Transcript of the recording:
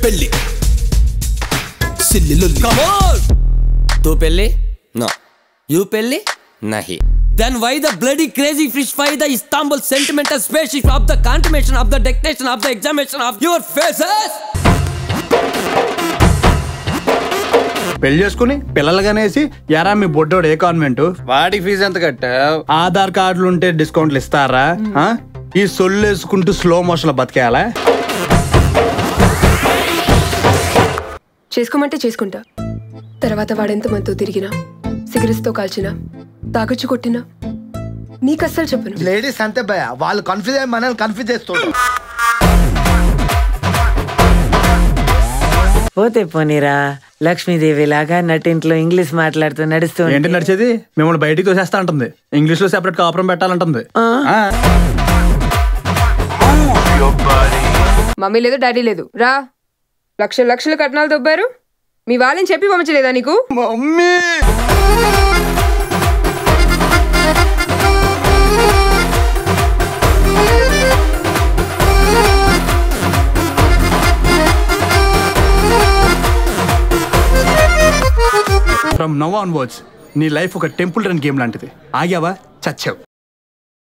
పెళ్లి సిల్లి లొల్లి तू पेल्ली नो यू पेल्ली नहीं Then why the bloody crazy fish fry the Istanbul sentimental spaceship of the consummation of the dictation of the examination of your faces? పెళ్లి చేసుకుని పిల్లలు కనేసి యారా మీ బొడ్డోడు ఏ convent వాడికి ఫీజు ఎంత కట్టావు ఆధార్ కార్డులు ఉంటే డిస్కౌంట్లు ఇస్తారా ఆ? ఈ సొల్లు వేసుకుంటూ స్లో మోషన్ లో బతికేయాలా చేసుకోమంటే చేసుకుంటా తర్వాత వాడెంత మనతో తిరిగినా సిగరెట్స్తో కాల్చినా తాగొచ్చు కొట్టినా నీకు అస్సలు చెప్పను లేడీస్ అంతే భయ వాళ్ళు కన్ఫ్యూజ్ అయ్యి మనల్ని కన్ఫ్యూజ్ చేస్తుంటారు పోతే పోనీరా లక్ష్మీదేవి లాగా నటింట్లో ఇంగ్లీష్ మాట్లాడుతూ నడుస్తూ ఉంటే- ఏంటి నడిచేది మిమ్మల్ని బయటికి తోసేస్తా అంటుంది ఇంగ్లీష్ లో సెపరేట్ కాపురం పెట్టాలంటుంది ఆ. మమ్మీ లేదు డాడీ లేదు రా లక్షల లక్షలు కట్నాలు దొబ్బారు మీ వాళ్ళని చెప్పి పంపించలేదా నీకు mummy from now onwards నీ లైఫ్ ఒక టెంపుల్ రన్ గేమ్ లాంటిది ఆగావా చచ్చావు